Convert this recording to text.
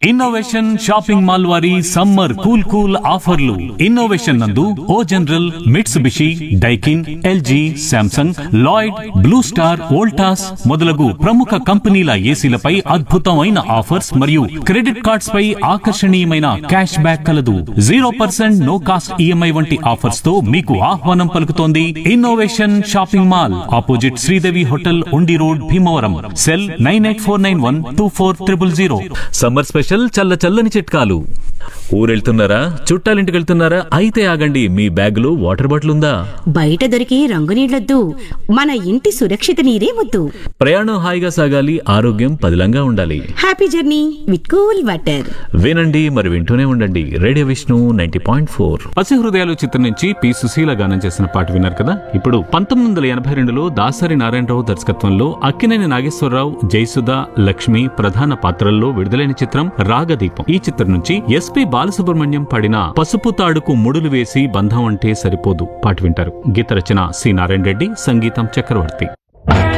innovation shopping mall వారి summer cool cool ఆఫర్లు innovation నందు O General Mitsubishi Daikin LG Samsung Lloyd Blue Star Voltas మొదలగు ప్రముఖ కంపెనీల ఏసీలపై అద్భుతమైన ఆఫర్స్ మరియు క్రెడిట్ కార్డ్స్ పై ఆకర్షణీయమైన క్యాష్ బ్యాక్ కలదు zero percent no cost EMI వంటి ఆఫర్స్ తో మీకు ఆహ్వానం పలుకుతోంది innovation shopping mall opposite Sridevi hotel Undi road Bhimavaram cell nine eight four nine one two four triple zero summer special చల్ల చల్లని చిట్కాలు ఊరెళ్తున్నారా చుట్టాలింటికి వెళ్తున్నారా అయితే ఆగండి మీ బ్యాగులో వాటర్ బాటిల్ ఉందా బయట దొరికే రంగు నీళ్లొద్దు మన ఇంటి సురక్షిత నీరే వద్దు ప్రయాణం హాయిగా సాగాలి ఆరోగ్యం పదిలంగా ఉండాలి happy journey with cool water వినండి మరి వింటూనే ఉండండి radio Vishnu ninety point four Pasi Hrudayalu చిత్రం నుంచి పి సుశీల గానం చేసిన పాట విన్నారు కదా ఇప్పుడు పంతొమ్మిది వందల ఎనభై రెండులో దాసరి నారాయణరావు దర్శకత్వంలో అక్కినేని నాగేశ్వరరావు జయసుధ లక్ష్మి ప్రధాన పాత్రల్లో విడుదలైన చిత్రం రాగదీపం ఈ చిత్రం నుంచి ఎస్పి బాలసుబ్రహ్మణ్యం పాడిన పసుపు తాడుకు ముడులు వేసి బంధం అంటే సరిపోదు పాట వింటారు గీత రచన సి నారాయణ రెడ్డి సంగీతం చక్రవర్తి